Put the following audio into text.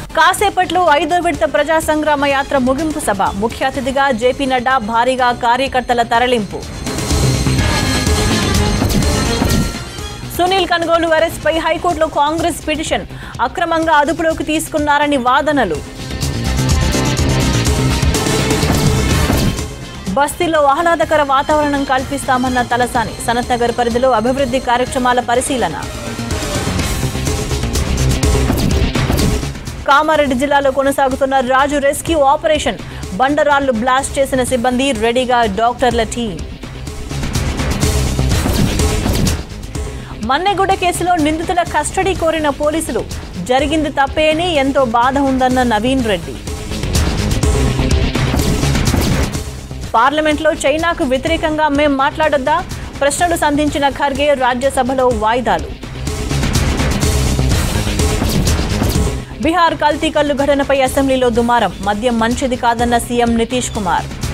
కాసేపట్లో ఐదో విడత ప్రజా సంగ్రామ యాత్ర ముగింపు సభ ముఖ్య అతిథిగా జేపీ నడ్డా భారీగా కార్యకర్తల తరలింపు సునీల్ కనుగోలు అరెస్ట్ పై హైకోర్టులో కాంగ్రెస్ పిటిషన్ అక్రమంగా అదుపులోకి తీసుకున్నారని వాదనలు బస్తీలో ఆహ్లాదకర వాతావరణం కల్పిస్తామన్న తలసాని సనత్ నగర్ పరిధిలో అభివృద్ధి కార్యక్రమాల పరిశీలన కామారెడ్డి జిల్లాలో కొనసాగుతున్న రాజు రెస్క్యూ ఆపరేషన్ బండరాళ్లు బ్లాస్ట్ చేసిన సిబ్బంది రెడీగా డాక్టర్ల టీం మన్నెగూడ కేసులో నిందితుల కస్టడీ కోరిన పోలీసులు జరిగింది తప్పేని ఎంతో బాధ ఉందన్న నవీన్ రెడ్డి పార్లమెంట్లో చైనాకు వ్యతిరేకంగా మేం మాట్లాడొద్దా ప్రశ్నలు సంధించిన ఖర్గే రాజ్యసభలో వాయిదాలు బీహార్ కల్తీ కల్లు ఘటనపై అసెంబ్లీలో దుమారం మద్యం మంచిది కాదన్న సీఎం నితీష్ కుమార్